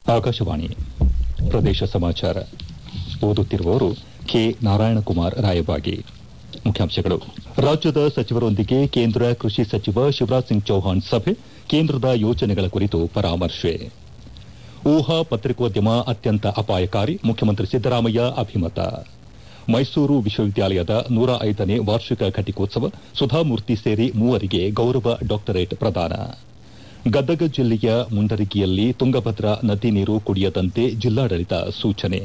ಆಕಾಶವಾಣಿ ಪ್ರದೇಶ ಸಮಾಚಾರ ಓದುತ್ತಿರುವವರು ಕೆ ನಾರಾಯಣಕುಮಾರ್ ರಾಯಬಾಗಿ ಮುಖ್ಯಾಂಶಗಳು ರಾಜ್ಯದ ಸಚಿವರೊಂದಿಗೆ ಕೇಂದ್ರ ಕೃಷಿ ಸಚಿವ ಶಿವರಾಜ್ ಸಿಂಗ್ ಚೌಹಾಣ್ ಸಭೆ ಕೇಂದ್ರದ ಯೋಜನೆಗಳ ಕುರಿತು ಪರಾಮರ್ಶೆ ಊಹಾ ಪತ್ರಿಕೋದ್ಯಮ ಅತ್ಯಂತ ಅಪಾಯಕಾರಿ ಮುಖ್ಯಮಂತ್ರಿ ಸಿದ್ದರಾಮಯ್ಯ ಅಭಿಮತ ಮೈಸೂರು ವಿಶ್ವವಿದ್ಯಾಲಯದ ನೂರ ಐದನೇ ವಾರ್ಷಿಕ ಘಟಿಕೋತ್ಸವ ಸುಧಾಮೂರ್ತಿ ಸೇರಿ ಮೂವರಿಗೆ ಗೌರವ ಡಾಕ್ಟರೇಟ್ ಪ್ರದಾನ ಗದಗ ಜಿಲ್ಲೆಯ ಮುಂಡರಗಿಯಲ್ಲಿ ತುಂಗಭದ್ರಾ ನದಿ ನೀರು ಕುಡಿಯದಂತೆ ಜಿಲ್ಲಾಡಳಿತ ಸೂಚನೆ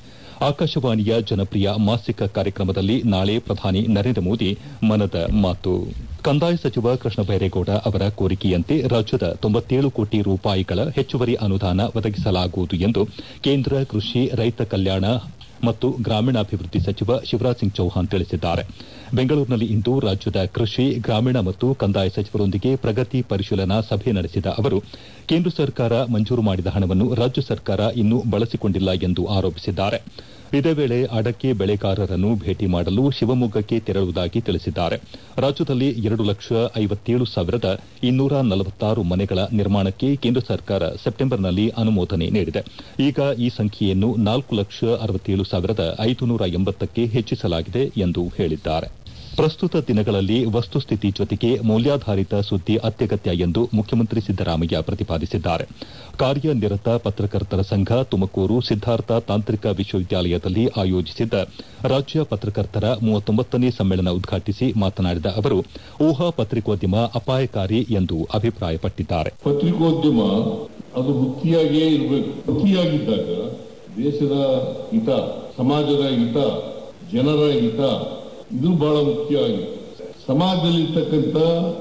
ಆಕಾಶವಾಣಿಯ ಜನಪ್ರಿಯ ಮಾಸಿಕ ಕಾರ್ಯಕ್ರಮದಲ್ಲಿ ನಾಳೆ ಪ್ರಧಾನಿ ನರೇಂದ್ರ ಮೋದಿ ಮನದ ಮಾತು ಕಂದಾಯ ಸಚಿವ ಕೃಷ್ಣ ಬೈರೇಗೌಡ ಅವರ ಕೋರಿಕೆಯಂತೆ ರಾಜ್ಯದ ತೊಂಬತ್ತೇಳು ಕೋಟಿ ರೂಪಾಯಿಗಳ ಹೆಚ್ಚುವರಿ ಅನುದಾನ ಒದಗಿಸಲಾಗುವುದು ಎಂದು ಕೇಂದ್ರ ಕೃಷಿ ರೈತ ಕಲ್ಯಾಣ ಮತ್ತು ಗ್ರಾಮೀಣಾಭಿವೃದ್ಧಿ ಸಚಿವ ಶಿವರಾಜ್ ಸಿಂಗ್ ಚೌಹಾಣ್ ತಿಳಿಸಿದ್ದಾರೆ ಬೆಂಗಳೂರಿನಲ್ಲಿಂದು ರಾಜ್ಯದ ಕೃಷಿ ಗ್ರಾಮೀಣ ಮತ್ತು ಕಂದಾಯ ಸಚಿವರೊಂದಿಗೆ ಪ್ರಗತಿ ಪರಿಶೀಲನಾ ಸಭೆ ನಡೆಸಿದ ಅವರು ಕೇಂದ್ರ ಸರ್ಕಾರ ಮಂಜೂರು ಮಾಡಿದ ಹಣವನ್ನು ರಾಜ್ಯ ಸರ್ಕಾರ ಇನ್ನೂ ಬಳಸಿಕೊಂಡಿಲ್ಲ ಎಂದು ಆರೋಪಿಸಿದ್ದಾರೆ ಇದೇ ವೇಳೆ ಅಡಕೆ ಬೆಳೆಗಾರರನ್ನು ಭೇಟಿ ಮಾಡಲು ಶಿವಮೊಗ್ಗಕ್ಕೆ ತೆರಳುವುದಾಗಿ ತಿಳಿಸಿದ್ದಾರೆ ರಾಜ್ಯದಲ್ಲಿ ಎರಡು ಲಕ್ಷ ಐವತ್ತೇಳು ಸಾವಿರದ ಇನ್ನೂರ ನಲವತ್ತಾರು ಮನೆಗಳ ನಿರ್ಮಾಣಕ್ಕೆ ಕೇಂದ್ರ ಸರ್ಕಾರ ಸೆಪ್ಟೆಂಬರ್ನಲ್ಲಿ ಅನುಮೋದನೆ ನೀಡಿದೆ ಈಗ ಈ ಸಂಖ್ಯೆಯನ್ನು ನಾಲ್ಕು ಲಕ್ಷ ಅರವತ್ತೇಳು ಸಾವಿರದ ಐದುನೂರ ಎಂಬತ್ತಕ್ಕೆ ಹೆಚ್ಚಿಸಲಾಗಿದೆ ಎಂದು ಹೇಳಿದ್ದಾರೆ ಪ್ರಸ್ತುತ ದಿನಗಳಲ್ಲಿ ವಸ್ತುಸ್ಥಿತಿ ಜೊತೆಗೆ ಮೌಲ್ಯಾಧಾರಿತ ಸುದ್ದಿ ಅತ್ಯಗತ್ಯ ಎಂದು ಮುಖ್ಯಮಂತ್ರಿ ಸಿದ್ದರಾಮಯ್ಯ ಪ್ರತಿಪಾದಿಸಿದ್ದಾರೆ ಕಾರ್ಯನಿರತ ಪತ್ರಕರ್ತರ ಸಂಘ ತುಮಕೂರು ಸಿದ್ದಾರ್ಥ ತಾಂತ್ರಿಕ ವಿಶ್ವವಿದ್ಯಾಲಯದಲ್ಲಿ ಆಯೋಜಿಸಿದ್ದ ರಾಜ್ಯ ಪತ್ರಕರ್ತರ ಮೂವತ್ತೊಂಬತ್ತನೇ ಸಮ್ಮೇಳನ ಉದ್ಘಾಟಿಸಿ ಮಾತನಾಡಿದ ಅವರು ಊಹಾ ಪತ್ರಿಕೋದ್ಯಮ ಅಪಾಯಕಾರಿ ಎಂದು ಅಭಿಪ್ರಾಯಪಟ್ಟಿದ್ದಾರೆ ಪತ್ರಿಕೋದ್ಯಮ ಅದು ವೃತ್ತಿಯಾಗಿಯೇ ಇರಬೇಕು ವೃತ್ತಿಯಾಗಿದ್ದಾಗ ದೇಶದ ಹಿತ ಸಮಾಜದ ಹಿತ ಜನರ ಹಿತ ಇದು ಬಹಳ ಮುಖ್ಯ ಆಗಿದೆ ಸಮಾಜದಲ್ಲಿರ್ತಕ್ಕಂಥ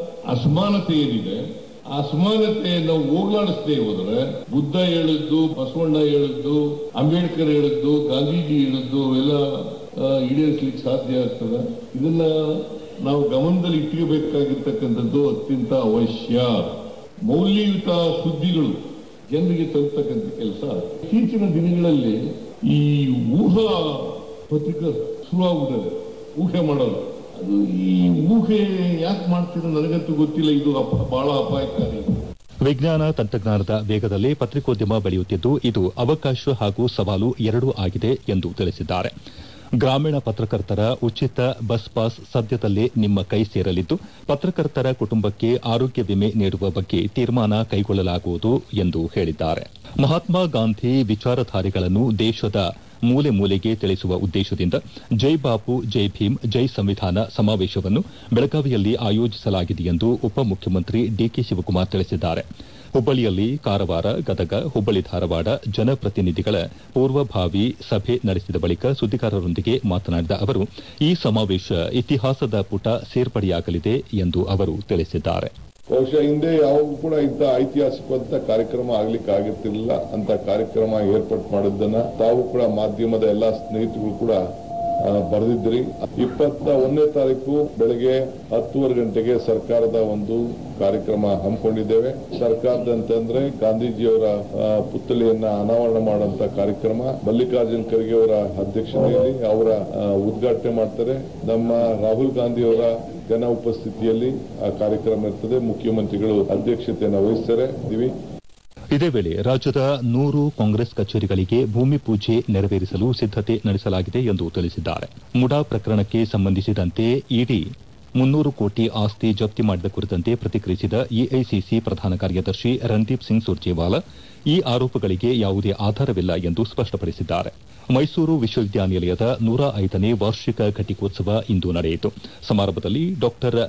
ಅಸಮಾನತೆ ಏನಿದೆ ಆ ಅಸಮಾನತೆಯನ್ನು ಹೋಗ್ಲಾಡಿಸದೆ ಹೋದ್ರೆ ಬುದ್ಧ ಹೇಳಿದ್ದು ಬಸವಣ್ಣ ಹೇಳಿದ್ದು ಅಂಬೇಡ್ಕರ್ ಹೇಳಿದ್ದು ಗಾಂಧೀಜಿ ಹೇಳಿದ್ದು ಎಲ್ಲ ಈಡೇರಿಸಲಿಕ್ಕೆ ಸಾಧ್ಯ ಆಗ್ತದೆ ಇದನ್ನ ನಾವು ಗಮನದಲ್ಲಿ ಇಟ್ಟಬೇಕಾಗಿರ್ತಕ್ಕಂಥದ್ದು ಅತ್ಯಂತ ಅವಶ್ಯ ಮೌಲ್ಯಯುತ ಸುದ್ದಿಗಳು ಜನರಿಗೆ ತಲುಪತಕ್ಕಂಥ ಕೆಲಸ ಇತ್ತೀಚಿನ ದಿನಗಳಲ್ಲಿ ಈ ಊಹಾ ಪತ್ರಿಕಾ ಶುರುವಾಗ್ಬಿಟ್ಟದೆ ಊಹೆ ಮಾಡೋದು ಅದು ಈ ಊಹೆ ಯಾಕೆ ಮಾಡ್ತಿರೋ ನನಗಂತೂ ಗೊತ್ತಿಲ್ಲ ಇದು ಅಪ- ಬಹಳ ಅಪಾಯಕಾರಿ ವಿಜ್ಞಾನ ತಂತ್ರಜ್ಞಾನದ ವೇಗದಲ್ಲಿ ಪತ್ರಿಕೋದ್ಯಮ ಬೆಳೆಯುತ್ತಿದ್ದು ಇದು ಅವಕಾಶ ಹಾಗೂ ಸವಾಲು ಎರಡೂ ಆಗಿದೆ ಎಂದು ತಿಳಿಸಿದ್ದಾರೆ ಗ್ರಾಮೀಣ ಪತ್ರಕರ್ತರ ಉಚಿತ ಬಸ್ ಪಾಸ್ ಸದ್ಯದಲ್ಲೇ ನಿಮ್ಮ ಕೈ ಸೇರಲಿದ್ದು ಪತ್ರಕರ್ತರ ಕುಟುಂಬಕ್ಕೆ ಆರೋಗ್ಯ ವಿಮೆ ನೀಡುವ ಬಗ್ಗೆ ತೀರ್ಮಾನ ಕೈಗೊಳ್ಳಲಾಗುವುದು ಎಂದು ಹೇಳಿದ್ದಾರೆ ಮಹಾತ್ಮ ಗಾಂಧಿ ವಿಚಾರಧಾರೆಗಳನ್ನು ದೇಶದ ಮೂಲೆ ಮೂಲೆಗೆ ತಿಳಿಸುವ ಉದ್ದೇಶದಿಂದ ಜೈ ಬಾಪು ಜೈ ಭೀಮ್ ಜೈ ಸಂವಿಧಾನ ಸಮಾವೇಶವನ್ನು ಬೆಳಗಾವಿಯಲ್ಲಿ ಆಯೋಜಿಸಲಾಗಿದೆ ಎಂದು ಉಪಮುಖ್ಯಮಂತ್ರಿ ಡಿಕೆ ಶಿವಕುಮಾರ್ ತಿಳಿಸಿದ್ದಾರೆ ಹುಬ್ಬಳ್ಳಿಯಲ್ಲಿ ಕಾರವಾರ ಗದಗ ಹುಬ್ಬಳ್ಳಿ ಧಾರವಾಡ ಜನಪ್ರತಿನಿಧಿಗಳ ಪೂರ್ವಭಾವಿ ಸಭೆ ನಡೆಸಿದ ಬಳಿಕ ಸುದ್ದಿಗಾರರೊಂದಿಗೆ ಮಾತನಾಡಿದ ಅವರು ಈ ಸಮಾವೇಶ ಇತಿಹಾಸದ ಪುಟ ಸೇರ್ಪಡೆಯಾಗಲಿದೆ ಎಂದು ಅವರು ತಿಳಿಸಿದ್ದಾರೆ ಬಹುಶಃ ಹಿಂದೆ ಯಾವಾಗೂ ಕೂಡ ಇಂಥ ಐತಿಹಾಸಿಕವಾದ ಕಾರ್ಯಕ್ರಮ ಆಗ್ಲಿಕ್ಕೆ ಆಗಿರ್ತಿರ್ಲಿಲ್ಲ ಅಂತ ಕಾರ್ಯಕ್ರಮ ಏರ್ಪಾಟ್ ಮಾಡಿದ್ದನ್ನ ತಾವು ಕೂಡ ಮಾಧ್ಯಮದ ಎಲ್ಲಾ ಸ್ನೇಹಿತರು ಕೂಡ ಆ, ಬರೆದಿದ್ರಿ ಇಪ್ಪತ್ತ ಒಂದನೇ ತಾರೀಕು ಬೆಳಗ್ಗೆ ಹತ್ತುವರೆ ಗಂಟೆಗೆ ಸರ್ಕಾರದ ಒಂದು ಕಾರ್ಯಕ್ರಮ ಹಮ್ಮಿಕೊಂಡಿದ್ದೇವೆ ಸರ್ಕಾರದಂತಂದ್ರೆ ಗಾಂಧೀಜಿಯವರ ಆ, ಪುತ್ಥಳಿಯನ್ನ ಅನಾವರಣ ಮಾಡುವಂತ ಕಾರ್ಯಕ್ರಮ ಮಲ್ಲಿಕಾರ್ಜುನ್ ಖರ್ಗೆ ಅವರ ಅಧ್ಯಕ್ಷತೆಯಲ್ಲಿ ಅವರ ಆ, ಉದ್ಘಾಟನೆ ಮಾಡ್ತಾರೆ ನಮ್ಮ ರಾಹುಲ್ ಗಾಂಧಿ ಅವರ ಜನ ಉಪಸ್ಥಿತಿಯಲ್ಲಿ ಆ ಕಾರ್ಯಕ್ರಮ ಇರ್ತದೆ ಮುಖ್ಯಮಂತ್ರಿಗಳು ಅಧ್ಯಕ್ಷತೆಯನ್ನು ವಹಿಸ್ತಾರೆ ಇದ್ದೀವಿ ಇದೇ ವೇಳೆ ರಾಜ್ಯದ ನೂರು ಕಾಂಗ್ರೆಸ್ ಕಚೇರಿಗಳಿಗೆ ಭೂಮಿ ಪೂಜೆ ನೆರವೇರಿಸಲು ಸಿದ್ದತೆ ನಡೆಸಲಾಗಿದೆ ಎಂದು ತಿಳಿಸಿದ್ದಾರೆ ಮುಡಾ ಪ್ರಕರಣಕ್ಕೆ ಸಂಬಂಧಿಸಿದಂತೆ ಇಡಿ ಮುನ್ನೂರು ಕೋಟಿ ಆಸ್ತಿ ಜಪ್ತಿ ಮಾಡಿದ ಕುರಿತಂತೆ ಪ್ರತಿಕ್ರಿಯಿಸಿದ ಎಐಸಿಸಿ ಪ್ರಧಾನ ಕಾರ್ಯದರ್ಶಿ ರಣದೀಪ್ ಸಿಂಗ್ ಸುರ್ಜೇವಾಲಾ ಈ ಆರೋಪಗಳಿಗೆ ಯಾವುದೇ ಆಧಾರವಿಲ್ಲ ಎಂದು ಸ್ಪಷ್ಟಪಡಿಸಿದ್ದಾರೆ ಮೈಸೂರು ವಿಶ್ವವಿದ್ಯಾನಿಲಯದ ನೂರ ಐದನೇ ವಾರ್ಷಿಕ ಘಟಿಕೋತ್ಸವ ಇಂದು ನಡೆಯಿತು ಸಮಾರಂಭದಲ್ಲಿ ಡಾಕ್ಟರ್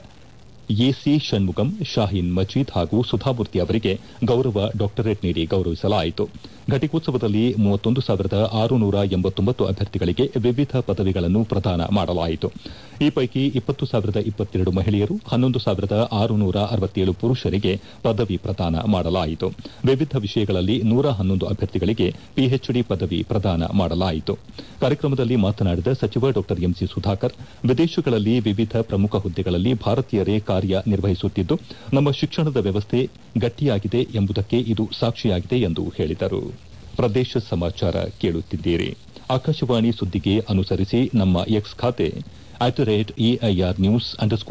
ಎಸಿ ಷಣ್ಮುಗಂ ಶಾಹೀನ್ ಮಜೀದ್ ಹಾಗೂ ಸುಧಾಮೂರ್ತಿ ಅವರಿಗೆ ಗೌರವ ಡಾಕ್ಟರೇಟ್ ನೀಡಿ ಗೌರವಿಸಲಾಯಿತು ಘಟಿಕೋತ್ಸವದಲ್ಲಿ ಮೂವತ್ತೊಂದು ಸಾವಿರದ ಆರುನೂರ ಎಂಬತ್ತೊಂಬತ್ತು ಅಭ್ಯರ್ಥಿಗಳಿಗೆ ವಿವಿಧ ಪದವಿಗಳನ್ನು ಪ್ರದಾನ ಮಾಡಲಾಯಿತು ಈ ಪೈಕಿ ಇಪ್ಪತ್ತು ಸಾವಿರದ ಇಪ್ಪತ್ತೆರಡು ಮಹಿಳೆಯರು ಹನ್ನೊಂದು ಸಾವಿರದ ಆರುನೂರ ಅರವತ್ತೇಳು ಪುರುಷರಿಗೆ ಪದವಿ ಪ್ರದಾನ ಮಾಡಲಾಯಿತು ವಿವಿಧ ವಿಷಯಗಳಲ್ಲಿ ನೂರ ಹನ್ನೊಂದು ಅಭ್ಯರ್ಥಿಗಳಿಗೆ ಪಿಎಚ್ಡಿ ಪದವಿ ಪ್ರದಾನ ಮಾಡಲಾಯಿತು ಕಾರ್ಯಕ್ರಮದಲ್ಲಿ ಮಾತನಾಡಿದ ಸಚಿವ ಡಾ ಎಂಸಿ ಸುಧಾಕರ್ ವಿದೇಶಗಳಲ್ಲಿ ವಿವಿಧ ಪ್ರಮುಖ ಹುದ್ದೆಗಳಲ್ಲಿ ಭಾರತೀಯರೇ ಕಾರ್ಯ ನಿರ್ವಹಿಸುತ್ತಿದ್ದು ನಮ್ಮ ಶಿಕ್ಷಣದ ವ್ಯವಸ್ಥೆ ಗಟ್ಟಿಯಾಗಿದೆ ಎಂಬುದಕ್ಕೆ ಇದು ಸಾಕ್ಷಿಯಾಗಿದೆ ಎಂದು ಹೇಳಿದರು ಪ್ರದೇಶ ಸಮಾಚಾರ ಕೇಳುತ್ತಿದ್ದೀರಿ ಆಕಾಶವಾಣಿ ಸುದ್ದಿಗೆ ಅನುಸರಿಸಿ ನಮ್ಮ ಎಕ್ಸ್ ಖಾತೆ at the rate A I R news underscore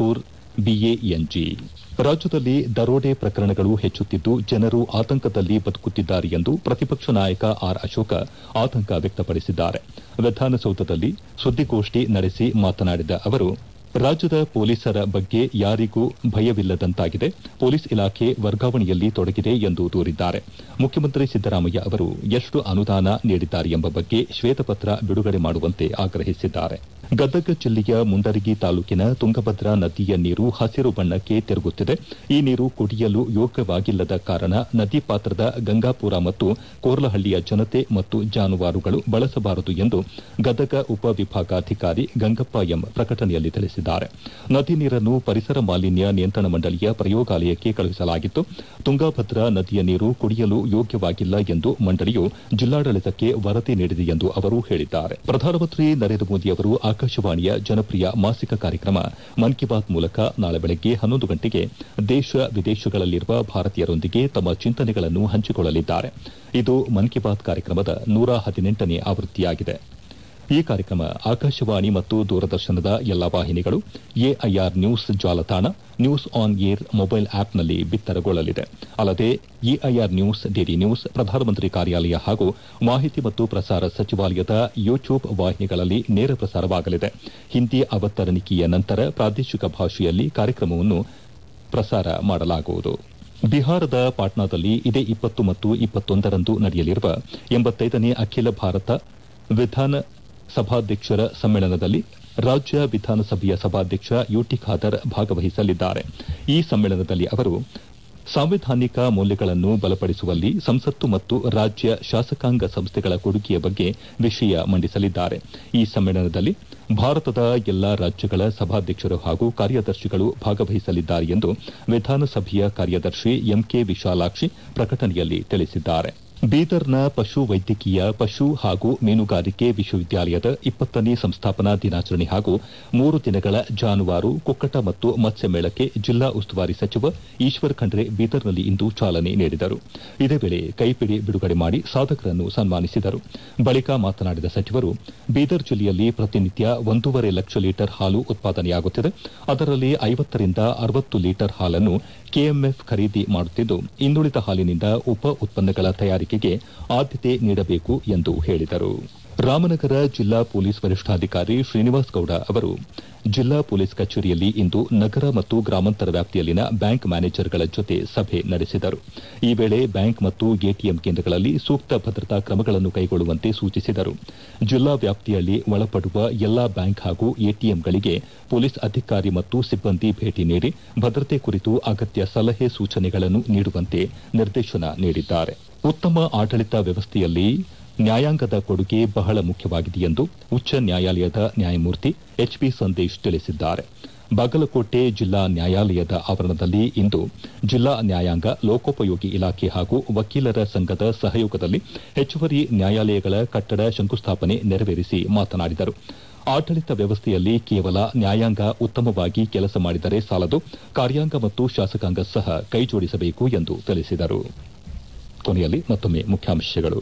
B A N G ರಾಜ್ಯದಲ್ಲಿ ದರೋಡೆ ಪ್ರಕರಣಗಳು ಹೆಚ್ಚುತ್ತಿದ್ದು ಜನರು ಆತಂಕದಲ್ಲಿ ಬದುಕುತ್ತಿದ್ದಾರೆ ಎಂದು ಪ್ರತಿಪಕ್ಷ ನಾಯಕ ಆರ್ ಅಶೋಕ ಆತಂಕ ವ್ಯಕ್ತಪಡಿಸಿದ್ದಾರೆ ವಿಧಾನಸೌಧದಲ್ಲಿ ಸುದ್ದಿಗೋಷ್ಠಿ ನಡೆಸಿ ಮಾತನಾಡಿದ ಅವರು ರಾಜ್ಯದ ಪೊಲೀಸರ ಬಗ್ಗೆ ಯಾರಿಗೂ ಭಯವಿಲ್ಲದಂತಾಗಿದೆ ಪೊಲೀಸ್ ಇಲಾಖೆ ವರ್ಗಾವಣೆಯಲ್ಲಿ ತೊಡಗಿದೆ ಎಂದು ದೂರಿದ್ದಾರೆ ಮುಖ್ಯಮಂತ್ರಿ ಸಿದ್ದರಾಮಯ್ಯ ಅವರು ಎಷ್ಟು ಅನುದಾನ ನೀಡಿದ್ದಾರೆ ಎಂಬ ಬಗ್ಗೆ ಶ್ವೇತಪತ್ರ ಬಿಡುಗಡೆ ಮಾಡುವಂತೆ ಆಗ್ರಹಿಸಿದ್ದಾರೆ ಗದಗ ಜಿಲ್ಲೆಯ ಮುಂಡರಗಿ ತಾಲೂಕಿನ ತುಂಗಭದ್ರಾ ನದಿಯ ನೀರು ಹಸಿರು ಬಣ್ಣಕ್ಕೆ ತಿರುಗುತ್ತಿದೆ ಈ ನೀರು ಕುಡಿಯಲು ಯೋಗ್ಯವಾಗಿಲ್ಲದ ಕಾರಣ ನದಿ ಪಾತ್ರದ ಗಂಗಾಪುರ ಮತ್ತು ಕೋರ್ಲಹಳ್ಳಿಯ ಜನತೆ ಮತ್ತು ಜಾನುವಾರುಗಳು ಬಳಸಬಾರದು ಎಂದು ಗದಗ ಉಪವಿಭಾಗಾಧಿಕಾರಿ ಗಂಗಪ್ಪ ಎಂ ಪ್ರಕಟಣೆಯಲ್ಲಿ ತಿಳಿಸಿದ್ದಾರೆ ನದಿ ನೀರನ್ನು ಪರಿಸರ ಮಾಲಿನ್ಯ ನಿಯಂತ್ರಣ ಮಂಡಳಿಯ ಪ್ರಯೋಗಾಲಯಕ್ಕೆ ಕಳುಹಿಸಲಾಗಿತ್ತು ತುಂಗಭದ್ರಾ ನದಿಯ ನೀರು ಕುಡಿಯಲು ಯೋಗ್ಯವಾಗಿಲ್ಲ ಎಂದು ಮಂಡಳಿಯು ಜಿಲ್ಲಾಡಳಿತಕ್ಕೆ ವರದಿ ನೀಡಿದೆ ಎಂದು ಅವರು ಹೇಳಿದ್ದಾರೆ ಪ್ರಧಾನಮಂತ್ರಿ ನರೇಂದ್ರ ಮೋದಿ ಅವರು ಆಕಾಶವಾಣಿಯ ಜನಪ್ರಿಯ ಮಾಸಿಕ ಕಾರ್ಯಕ್ರಮ ಮನ್ ಕಿ ಬಾತ್ ಮೂಲಕ ನಾಳೆ ಬೆಳಗ್ಗೆ ಹನ್ನೊಂದು ಗಂಟೆಗೆ ದೇಶ ವಿದೇಶಗಳಲ್ಲಿರುವ ಭಾರತೀಯರೊಂದಿಗೆ ತಮ್ಮ ಚಿಂತನೆಗಳನ್ನು ಹಂಚಿಕೊಳ್ಳಲಿದ್ದಾರೆ ಇದು ಮನ್ ಕಿ ಬಾತ್ ಕಾರ್ಯಕ್ರಮದ ನೂರ ಹದಿನೆಂಟನೇ ಆವೃತ್ತಿಯಾಗಿದೆ ಈ ಕಾರ್ಯಕ್ರಮ ಆಕಾಶವಾಣಿ ಮತ್ತು ದೂರದರ್ಶನದ ಎಲ್ಲಾ ವಾಹಿನಿಗಳು ಎಐಆರ್ ನ್ಯೂಸ್ ಜಾಲತಾಣ ನ್ಯೂಸ್ ಆನ್ ಏರ್ ಮೊಬೈಲ್ ಆಪ್ನಲ್ಲಿ ಬಿತ್ತರಗೊಳ್ಳಲಿದೆ ಅಲ್ಲದೆ ಎಐಆರ್ ನ್ಯೂಸ್ ಡಿಡಿ ನ್ಯೂಸ್ ಪ್ರಧಾನಮಂತ್ರಿ ಕಾರ್ಯಾಲಯ ಹಾಗೂ ಮಾಹಿತಿ ಮತ್ತು ಪ್ರಸಾರ ಸಚಿವಾಲಯದ ಯೂಟ್ಯೂಬ್ ವಾಹಿನಿಗಳಲ್ಲಿ ನೇರ ಪ್ರಸಾರವಾಗಲಿದೆ ಹಿಂದಿ ಅವತರಣಿಕೆಯ ನಂತರ ಪ್ರಾದೇಶಿಕ ಭಾಷೆಯಲ್ಲಿ ಕಾರ್ಯಕ್ರಮವನ್ನು ಪ್ರಸಾರ ಮಾಡಲಾಗುವುದು ಬಿಹಾರದ ಪಾಟ್ನಾದಲ್ಲಿ ಇದೇ ಇಪ್ಪತ್ತು ಮತ್ತು ಇಪ್ಪತ್ತೊಂದರಂದು ನಡೆಯಲಿರುವ ಎಂಬತ್ತೈದನೇ ಅಖಿಲ ಭಾರತ ವಿಧಾನ ಸಭಾಧ್ಯಕ್ಷರ ಸಮ್ಮೇಳನದಲ್ಲಿ ರಾಜ್ಯ ವಿಧಾನಸಭೆಯ ಸಭಾಧ್ಯಕ್ಷ ಯುಟಿ ಖಾದರ್ ಭಾಗವಹಿಸಲಿದ್ದಾರೆ ಈ ಸಮ್ಮೇಳನದಲ್ಲಿ ಅವರು ಸಾಂವಿಧಾನಿಕ ಮೌಲ್ಯಗಳನ್ನು ಬಲಪಡಿಸುವಲ್ಲಿ ಸಂಸತ್ತು ಮತ್ತು ರಾಜ್ಯ ಶಾಸಕಾಂಗ ಸಂಸ್ಥೆಗಳ ಕೊಡುಗೆಯ ಬಗ್ಗೆ ವಿಷಯ ಮಂಡಿಸಲಿದ್ದಾರೆ ಈ ಸಮ್ಮೇಳನದಲ್ಲಿ ಭಾರತದ ಎಲ್ಲಾ ರಾಜ್ಯಗಳ ಸಭಾಧ್ಯಕ್ಷರು ಹಾಗೂ ಕಾರ್ಯದರ್ಶಿಗಳು ಭಾಗವಹಿಸಲಿದ್ದಾರೆ ಎಂದು ವಿಧಾನಸಭೆಯ ಕಾರ್ಯದರ್ಶಿ ಎಂಕೆ ವಿಶಾಲಾಕ್ಷಿ ಪ್ರಕಟಣೆಯಲ್ಲಿ ತಿಳಿಸಿದ್ದಾರೆ ಬೀದರ್ನ ಪಶು ವೈದ್ಯಕೀಯ ಪಶು ಹಾಗೂ ಮೀನುಗಾರಿಕೆ ವಿಶ್ವವಿದ್ಯಾಲಯದ ಇಪ್ಪತ್ತನೇ ಸಂಸ್ಥಾಪನಾ ದಿನಾಚರಣೆ ಹಾಗೂ ಮೂರು ದಿನಗಳ ಜಾನುವಾರು ಕುಕ್ಕಟ ಮತ್ತು ಮತ್ಸ್ಯ ಮೇಳಕ್ಕೆ ಜಿಲ್ಲಾ ಉಸ್ತುವಾರಿ ಸಚಿವ ಈಶ್ವರ್ ಖಂಡ್ರೆ ಬೀದರ್ನಲ್ಲಿ ಇಂದು ಚಾಲನೆ ನೀಡಿದರು ಇದೇ ವೇಳೆ ಕೈಪಿಡಿ ಬಿಡುಗಡೆ ಮಾಡಿ ಸಾಧಕರನ್ನು ಸನ್ಮಾನಿಸಿದರು ಬಳಿಕ ಮಾತನಾಡಿದ ಸಚಿವರು ಬೀದರ್ ಜಿಲ್ಲೆಯಲ್ಲಿ ಪ್ರತಿನಿತ್ಯ ಒಂದೂವರೆ ಲಕ್ಷ ಲೀಟರ್ ಹಾಲು ಉತ್ಪಾದನೆಯಾಗುತ್ತಿದೆ ಅದರಲ್ಲಿ ಐವತ್ತರಿಂದ ಅರವತ್ತು ಲೀಟರ್ ಹಾಲನ್ನು ಕೆಎಂಎಫ್ ಖರೀದಿ ಮಾಡುತ್ತಿದ್ದು ಇನ್ನುಳಿದ ಹಾಲಿನಿಂದ ಉಪ ಉತ್ಪನ್ನಗಳ ತಯಾರಿಕೆಗೆ ಆದ್ಯತೆ ನೀಡಬೇಕು ಎಂದು ಹೇಳಿದರು ರಾಮನಗರ ಜಿಲ್ಲಾ ಪೊಲೀಸ್ ವರಿಷ್ಠಾಧಿಕಾರಿ ಶ್ರೀನಿವಾಸ್ ಗೌಡ ಅವರು ಜಿಲ್ಲಾ ಪೊಲೀಸ್ ಕಚೇರಿಯಲ್ಲಿ ಇಂದು ನಗರ ಮತ್ತು ಗ್ರಾಮಾಂತರ ವ್ಯಾಪ್ತಿಯಲ್ಲಿನ ಬ್ಯಾಂಕ್ ಮ್ಯಾನೇಜರ್ಗಳ ಜೊತೆ ಸಭೆ ನಡೆಸಿದರು ಈ ವೇಳೆ ಬ್ಯಾಂಕ್ ಮತ್ತು ಎಟಿಎಂ ಕೇಂದ್ರಗಳಲ್ಲಿ ಸೂಕ್ತ ಭದ್ರತಾ ಕ್ರಮಗಳನ್ನು ಕೈಗೊಳ್ಳುವಂತೆ ಸೂಚಿಸಿದರು ಜಿಲ್ಲಾ ವ್ಯಾಪ್ತಿಯಲ್ಲಿ ಒಳಪಡುವ ಎಲ್ಲಾ ಬ್ಯಾಂಕ್ ಹಾಗೂ ಎಟಿಎಂಗಳಿಗೆ ಪೊಲೀಸ್ ಅಧಿಕಾರಿ ಮತ್ತು ಸಿಬ್ಬಂದಿ ಭೇಟಿ ನೀಡಿ ಭದ್ರತೆ ಕುರಿತು ಅಗತ್ಯ ಸಲಹೆ ಸೂಚನೆಗಳನ್ನು ನೀಡುವಂತೆ ನಿರ್ದೇಶನ ನೀಡಿದ್ದಾರೆ ಉತ್ತಮ ಆಡಳಿತ ವ್ಯವಸ್ಥೆಯಲ್ಲಿ ನ್ಯಾಯಾಂಗದ ಕೊಡುಗೆ ಬಹಳ ಮುಖ್ಯವಾಗಿದೆ ಎಂದು ಉಚ್ಚ ನ್ಯಾಯಾಲಯದ ನ್ಯಾಯಮೂರ್ತಿ ಎಚ್ಪಿ ಸಂದೇಶ್ ತಿಳಿಸಿದ್ದಾರೆ ಬಾಗಲಕೋಟೆ ಜಿಲ್ಲಾ ನ್ಯಾಯಾಲಯದ ಆವರಣದಲ್ಲಿ ಇಂದು ಜಿಲ್ಲಾ ನ್ಯಾಯಾಂಗ ಲೋಕೋಪಯೋಗಿ ಇಲಾಖೆ ಹಾಗೂ ವಕೀಲರ ಸಂಘದ ಸಹಯೋಗದಲ್ಲಿ ಹೆಚ್ಚುವರಿ ನ್ಯಾಯಾಲಯಗಳ ಕಟ್ಟಡ ಶಂಕುಸ್ಥಾಪನೆ ನೆರವೇರಿಸಿ ಮಾತನಾಡಿದರು ಆಡಳಿತ ವ್ಯವಸ್ಥೆಯಲ್ಲಿ ಕೇವಲ ನ್ಯಾಯಾಂಗ ಉತ್ತಮವಾಗಿ ಕೆಲಸ ಮಾಡಿದರೆ ಸಾಲದು ಕಾರ್ಯಾಂಗ ಮತ್ತು ಶಾಸಕಾಂಗ ಸಹ ಕೈಜೋಡಿಸಬೇಕು ಎಂದು ತಿಳಿಸಿದರು ಕೊನೆಯಲ್ಲಿ ಮತ್ತೊಮ್ಮೆ ಮುಖ್ಯಾಂಶಗಳು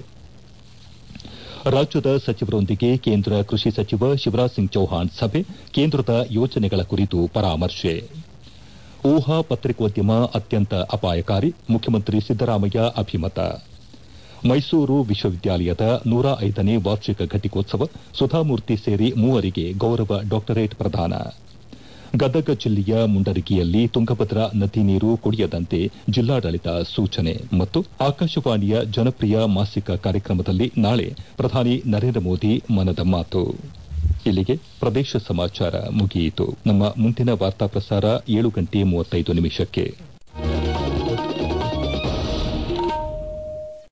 ರಾಜ್ಯದ ಸಚಿವರೊಂದಿಗೆ ಕೇಂದ್ರ ಕೃಷಿ ಸಚಿವ ಶಿವರಾಜ್ ಸಿಂಗ್ ಚೌಹಾಣ್ ಸಭೆ ಕೇಂದ್ರದ ಯೋಜನೆಗಳ ಕುರಿತು ಪರಾಮರ್ಶೆ ಊಹಾ ಪತ್ರಿಕೋದ್ಯಮ ಅತ್ಯಂತ ಅಪಾಯಕಾರಿ ಮುಖ್ಯಮಂತ್ರಿ ಸಿದ್ದರಾಮಯ್ಯ ಅಭಿಮತ ಮೈಸೂರು ವಿಶ್ವವಿದ್ಯಾಲಯದ ನೂರ ಐದನೇ ವಾರ್ಷಿಕ ಘಟಿಕೋತ್ಸವ ಸುಧಾಮೂರ್ತಿ ಸೇರಿ ಮೂವರಿಗೆ ಗೌರವ ಡಾಕ್ಟರೇಟ್ ಪ್ರದಾನ ಗದಗ ಜಿಲ್ಲೆಯ ಮುಂಡರಗಿಯಲ್ಲಿ ತುಂಗಭದ್ರಾ ನದಿ ನೀರು ಕುಡಿಯದಂತೆ ಜಿಲ್ಲಾಡಳಿತ ಸೂಚನೆ ಮತ್ತು ಆಕಾಶವಾಣಿಯ ಜನಪ್ರಿಯ ಮಾಸಿಕ ಕಾರ್ಯಕ್ರಮದಲ್ಲಿ ನಾಳೆ ಪ್ರಧಾನಿ ನರೇಂದ್ರ ಮೋದಿ ಮನದ ಮಾತು ಇಲ್ಲಿಗೆ ಪ್ರದೇಶ ಸಮಾಚಾರ ಮುಗಿಯಿತು ನಮ್ಮ ಮುಂದಿನ ವಾರ್ತಾ ಪ್ರಸಾರ ಏಳು ಗಂಟೆ ಮೂವತ್ತೈದು ನಿಮಿಷಕ್ಕೆ